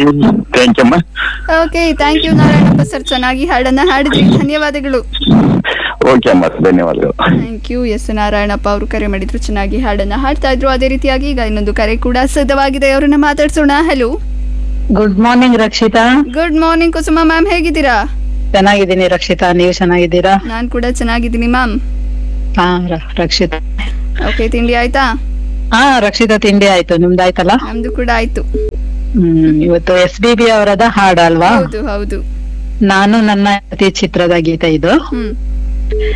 thank you ಅಮ್ಮ okay thank you Narayanappa sir ಚೆನ್ನಾಗಿ ಹಾಡನ್ನ ಹಾಡಿದ್ರಿ ಧನ್ಯವಾದಗಳು ಓಕೆ ಅಮ್ಮ ಧನ್ಯವಾದಗಳು ಥ್ಯಾಂಕ್ ಯು ಎಸ್ ನಾರಾಯಣಪ್ಪ ಅವರು ಕರೆ ಮಾಡಿದ್ರು ಚೆನ್ನಾಗಿ ಹಾಡನ್ನ ಹಾಡ್ತಾ ಇದ್ರು ಅದೇ ರೀತಿಯಾಗಿ ಈಗ ಇನ್ನೊಂದು ಕರೆ ಕೂಡ ಸಿದ್ಧವಾಗಿದೆ ಅವರನ್ನ ಮಾತಾಡ್ಸೋಣ hello good morning Rakshita good morning Kusuma ma'am ಹೇಗಿದ್ದೀರಾ ಚೆನ್ನಾಗಿದ್ದೀನಿ ರಕ್ಷಿತಾ ನೀವು ಚೆನ್ನಾಗಿದ್ದೀರಾ ನಾನು ಕೂಡ ಚೆನ್ನಾಗಿದ್ದೀನಿ ಮ್ಯಾಮ್ ಹಾ ರ- ರಕ್ಷಿತಾ ಓಕೆ ತಿಂಡಿ ಆಯ್ತಾ ಹಾ ರಕ್ಷಿತಾ ತಿಂಡಿ ಆಯ್ತು ನಿಮ್ದಾಯ್ತಲ್ಲ ನಮ್ದು ಕೂಡ ಆಯ್ತು ಹ್ಮ್ ಇವತ್ತು ಎಸ್ ಬಿ ಬಿ ಅವರದ ಹಾಡು ಅಲ್ವಾ ಹೌದು ಹೌದು ನಾನು ನನ್ನ ಅತಿ ಚಿತ್ರದ ಗೀತೆ ಇದು ಹ್ಮ್